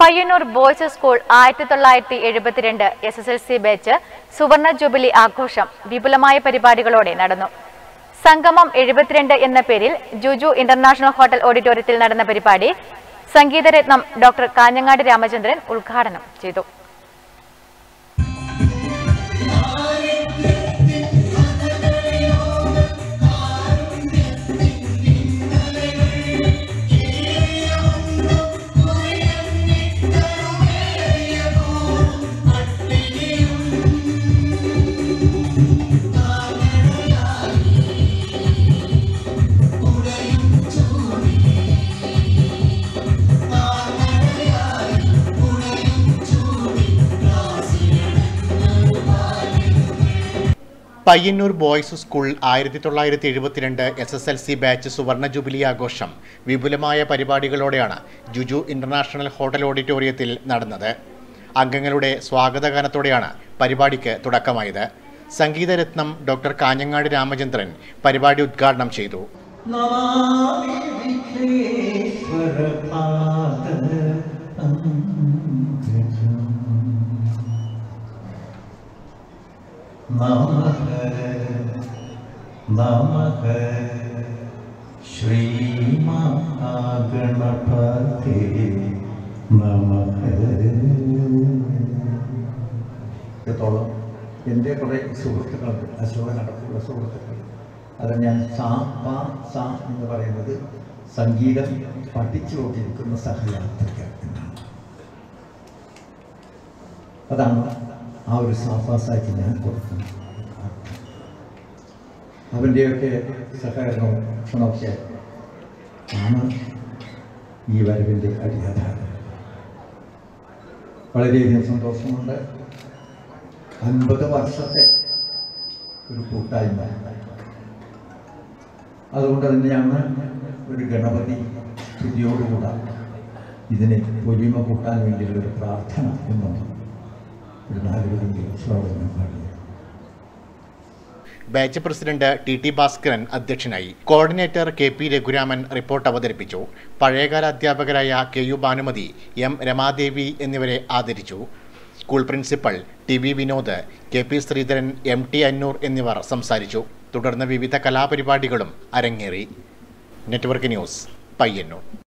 Payyanur boys school ആയിരത്തി തൊള്ളായിരത്തി എഴുപത്തിരണ്ട് S S L C batch സുവർണ ജൂബിലി ആഘോഷം വിപുലമായ പരിപാടികളോടെ നടന്നു സംഗമം എഴുപത്തിരണ്ട് എന്ന പേരിൽ ജുജു ഇന്റർനാഷണൽ ഹോട്ടൽ ഓഡിറ്റോറിയത്തിൽ നടന്ന പരിപാടി സംഗീതരത്നം ഡോക്ടർ കാഞ്ഞങ്ങാട് രാമചന്ദ്രൻ ഉദ്ഘാടനം ചെയ്തു പയ്യന്നൂർ ബോയ്സ് സ്കൂൾ ആയിരത്തി തൊള്ളായിരത്തി എഴുപത്തിരണ്ട് S S L C batch സുവർണ ജൂബിലി ആഘോഷം വിപുലമായ പരിപാടികളോടെയാണ് ജുജു ഇന്റർനാഷണൽ ഹോട്ടൽ ഓഡിറ്റോറിയത്തിൽ നടന്നത് അംഗങ്ങളുടെ സ്വാഗതഗാനത്തോടെയാണ് പരിപാടിക്ക് തുടക്കമായത് സംഗീതരത്നം ഡോക്ടർ കാഞ്ഞങ്ങാട് രാമചന്ദ്രൻ പരിപാടി ഉദ്ഘാടനം ചെയ്തു നമാമി വിഘ്നേശ്വരപാദ പങ്കജം. നമഃ നമഃ ശ്രീമഹാഗണപതി നമഃ ത്തോളം എൻ്റെ കുറേ സുഹൃത്തുക്കളുണ്ട് അശോകനടക്കമുള്ള സുഹൃത്തുക്കൾ അത് ഞാൻ സാ പാ സാ എന്ന് പറയുന്നത് സംഗീതം പഠിച്ചുകൊണ്ടിരിക്കുന്ന സഹയാത്രികർ എന്നാണ് അതാണ് ആ ഒരു സാഫാസായിട്ട് ഞാൻ കൊടുക്കുന്നത് അവൻ്റെയൊക്കെ സഹകരണവും ഭക്ഷണമൊക്കെ ആണ് ഈ വരവിൻ്റെ അടിയാധാരം വളരെയധികം സന്തോഷമുണ്ട് അൻപത് വർഷത്തെ ഒരു കൂട്ടായ്മ അതുകൊണ്ട് തന്നെയാണ് ഒരു ഗണപതി സ്തുതിയോടുകൂടെ ഇതിനെ പൊലിമ കൂട്ടാൻ വേണ്ടിയുള്ള ഒരു പ്രാർത്ഥന എന്നും ഒരു നാലുപേരെങ്കിലും ശ്ലോകനം പാടിയത് batch president T T Bhaskaran അധ്യക്ഷനായി coordinator K P Raghuraman report അവതരിപ്പിച്ചു പഴയകാല അധ്യാപകരായ K U Bhanumathi M Ramadevi എന്നിവരെ ആദരിച്ചു school principal T V Vinod K P Sreedharan M T Annur എന്നിവർ സംസാരിച്ചു തുടർന്ന് വിവിധ കലാപരിപാടികളും അരങ്ങേറി നെറ്റ്വർക്ക് ന്യൂസ് പയ്യന്നൂർ